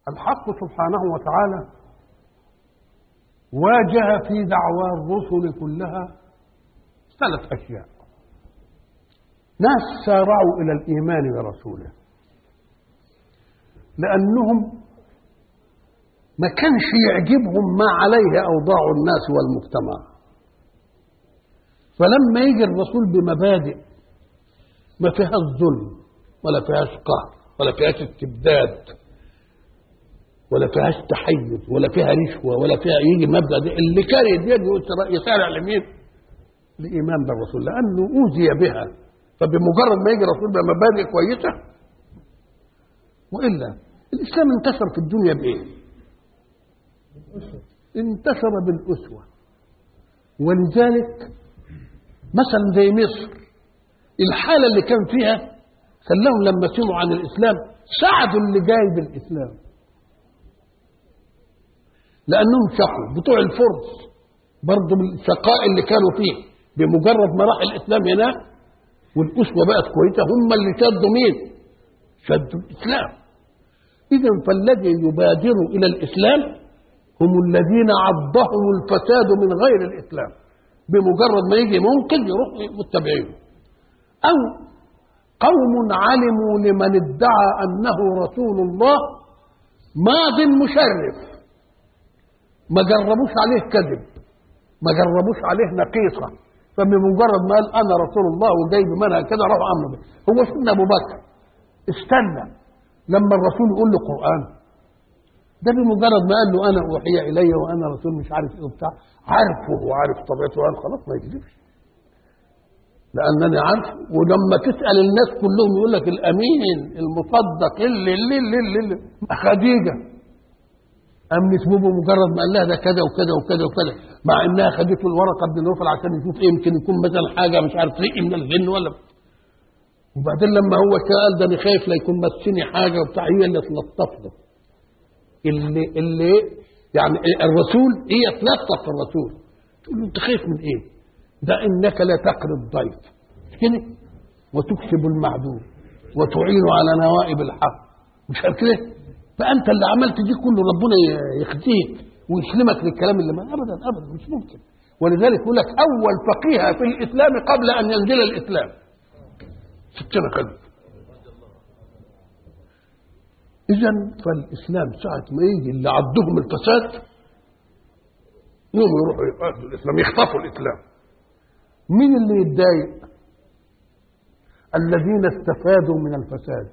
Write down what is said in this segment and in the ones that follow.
الحق سبحانه وتعالى واجه في دعوى الرسل كلها ثلاث أشياء ناس سارعوا إلى الإيمان برسوله لأنهم ما كانش يعجبهم ما عليه أوضاع الناس والمجتمع فلما يجي الرسول بمبادئ ما فيهاش ظلم ولا فيهاش قهر ولا فيهاش استبداد ولا فيهاش تحيز ولا فيها رشوه ولا فيها يجي المبدا ده اللي كان يدين يسارع لمين؟ الايمان بالرسول لانه اوذي بها فبمجرد ما يجي رسول بمبادئ كويسه والا الاسلام انتشر في الدنيا بايه؟ انتشر بالاسوه ولذلك مثلا زي مصر الحاله اللي كان فيها خلاهم لما سمعوا عن الاسلام ساعدوا اللي جاي بالاسلام لانهم شقوا بتوع الفرس برضه بالشقاء اللي كانوا فيه بمجرد ما راح الاسلام هناك والاسوه بقت كويسه هم اللي شدوا مين؟ شدوا الاسلام اذا فالذي يبادر الى الاسلام هم الذين عضهم الفساد من غير الاسلام بمجرد ما يجي منقذ يروح متبعينه او قوم علموا لمن ادعى انه رسول الله ماض مشرف ما جربوش عليه كذب ما جربوش عليه نقيصة فبمجرد ما قال أنا رسول الله وجاي بمنهج كده راحوا عملوا به هو سيدنا أبو بكر استنى لما الرسول يقول له قرآن ده بمجرد ما قال له أنا أوحي إلي وأنا رسول مش عارف إيه وبتاع عارفه وعارف طبيعته قال خلاص ما يكذبش لأنني عارف ولما تسأل الناس كلهم يقول لك الأمين المصدق اللي اللي اللي, اللي, اللي. خديجة قام نسبه مجرد ما قال لها ده كذا وكذا وكذا وكذا مع انها خدته الورقه بن نوفل عشان يشوف ايه يمكن يكون مثلا حاجه مش عارف ريق من الجن ولا وبعدين لما هو قال ده انا خايف لا يكون مسني حاجه وبتاع هي اللي تلطف له اللي اللي يعني الرسول هي تلطف الرسول تقول له انت خايف من ايه؟ ده انك لا تقري الضيف مش كده؟ وتكسب المعدوم وتعين على نوائب الحق مش عارف كده؟ فانت اللي عملت دي كله ربنا يخزيك ويسلمك للكلام اللي ما ابدا ابدا مش ممكن ولذلك يقول لك اول فقيه في الاسلام قبل ان ينزل الاسلام ستنا خلف اذا فالاسلام ساعه ما يجي اللي عدهم الفساد يوم يروحوا يقاتلوا الاسلام يخطفوا الاسلام مين اللي يتضايق الذين استفادوا من الفساد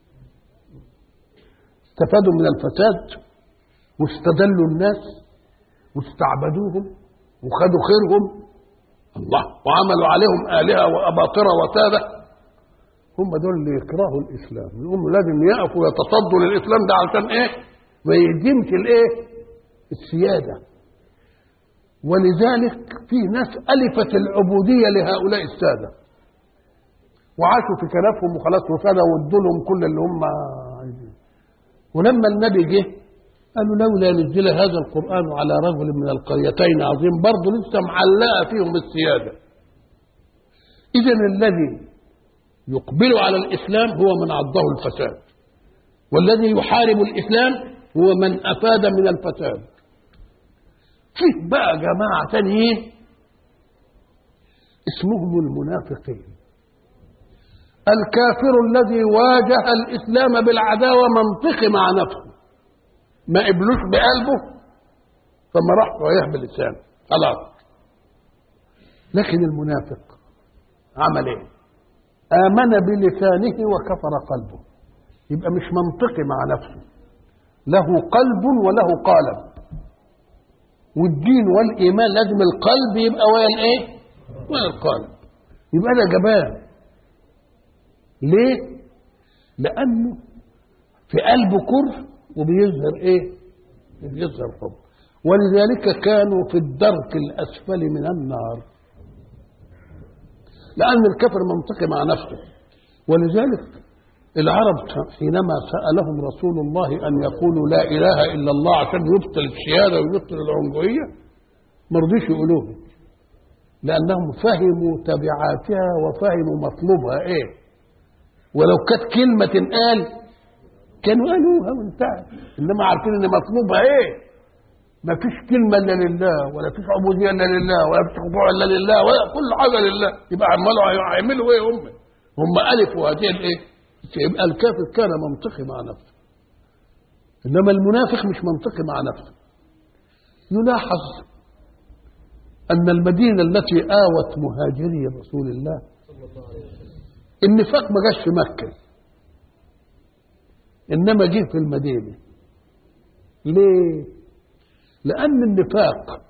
استفادوا من الفساد واستدلوا الناس واستعبدوهم وخدوا خيرهم الله وعملوا عليهم آلهة وأباطرة وتابة هم دول اللي يكرهوا الإسلام يقوموا لازم يقفوا يتصدوا للإسلام ده عشان إيه؟ ما يهدمش الإيه؟ السيادة ولذلك في ناس ألفت العبودية لهؤلاء السادة وعاشوا في كنفهم وخلاص وسادة وادوا لهم كل اللي هم عايزينه ولما النبي جه قالوا لولا نزل هذا القرآن على رجل من القريتين عظيم برضه لسه معلقة فيهم السيادة إذا الذي يقبل على الإسلام هو من عضه الفساد والذي يحارب الإسلام هو من أفاد من الفساد فيه بقى جماعة تانيين اسمهم المنافقين الكافر الذي واجه الإسلام بالعداوة منطقي مع نفسه ما قبلوش بقلبه فما راح رايح باللسان خلاص لكن المنافق عمل ايه آمن بلسانه وكفر قلبه يبقى مش منطقي مع نفسه له قلب وله قالب والدين والإيمان لازم القلب يبقى ويا الايه ويا القالب يبقى ده جبان ليه لأنه في قلبه كره وبيظهر ايه بيظهر حب ولذلك كانوا في الدرك الاسفل من النار لان الكفر منطقي مع نفسه ولذلك العرب حينما سالهم رسول الله ان يقولوا لا اله الا الله عشان يبطل السياده ويبطل العنجهيه ما رضيش يقولوها لانهم فهموا تبعاتها وفهموا مطلوبها ايه ولو كانت كلمه تنقال كانوا قالوها وانتهى انما عارفين ان مطلوبها ايه ما فيش كلمة إلا لله ولا فيش عبودية إلا لله ولا فيش خضوع إلا لله ولا كل حاجة لله يبقى عمالوا هيعملوا إيه هم هم ألفوا هذه الإيه يبقى الكافر كان منطقي مع نفسه إنما المنافق مش منطقي مع نفسه يلاحظ أن المدينة التي آوت مهاجري رسول الله النفاق ما جاش في مكة إنما جه في المدينة ليه؟ لأن النفاق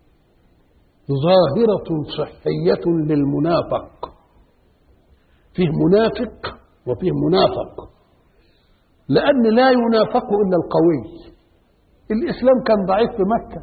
ظاهرة صحية للمنافق فيه منافق وفيه منافق لأن لا ينافق إلا القوي الإسلام كان ضعيف في مكة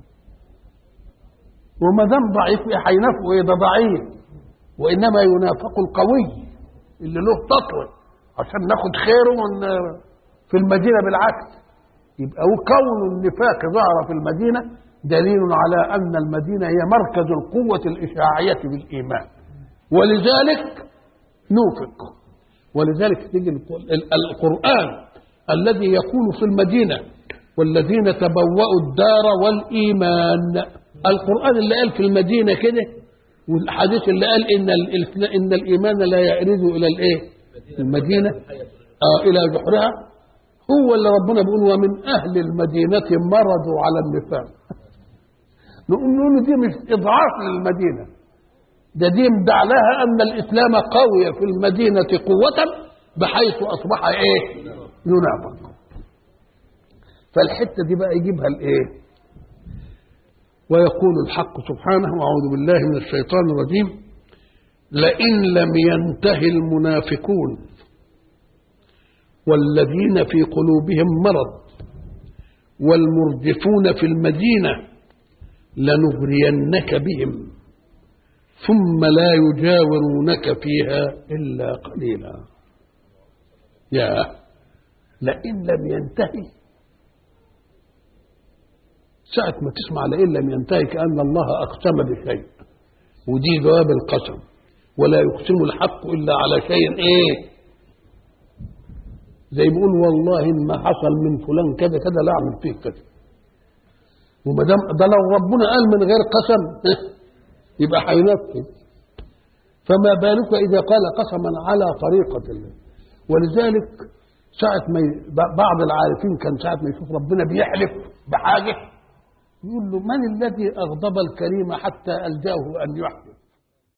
وما دام ضعيف هينافقوا ايه ده ضعيف وانما ينافق القوي اللي له تطوى عشان ناخد خيره من في المدينه بالعكس يبقى كون النفاق ظهر في المدينه دليل على ان المدينه هي مركز القوه الاشاعيه بالايمان ولذلك نوفق ولذلك تيجي القران الذي يقول في المدينه والذين تبوأوا الدار والايمان القرآن اللي قال في المدينة كده والحديث اللي قال إن إن الإيمان لا يعرض إلى الإيه؟ المدينة آه إلى جحرها هو اللي ربنا بيقول ومن أهل المدينة مرضوا على النفاق نقول له دي مش إضعاف للمدينة ده دي مدع لها أن الإسلام قوي في المدينة قوة بحيث أصبح إيه؟ ينافق فالحتة دي بقى يجيبها الإيه؟ ويقول الحق سبحانه واعوذ بالله من الشيطان الرجيم لئن لم ينته المنافقون والذين في قلوبهم مرض والمردفون في المدينه لنغرينك بهم ثم لا يجاورونك فيها الا قليلا يا لئن لم ينتهي ساعة ما تسمع لئن لم ينتهي كأن الله أقسم بشيء ودي جواب القسم ولا يقسم الحق إلا على شيء إيه زي بيقول والله إن ما حصل من فلان كذا كذا لا أعمل فيه كذا وما دام ده لو ربنا قال من غير قسم يبقى هينفذ فما بالك إذا قال قسما على طريقة الله ولذلك ساعة ما بعض العارفين كان ساعة ما يشوف ربنا بيحلف بحاجة يقول له من الذي أغضب الكريم حتى ألجأه أن يحلف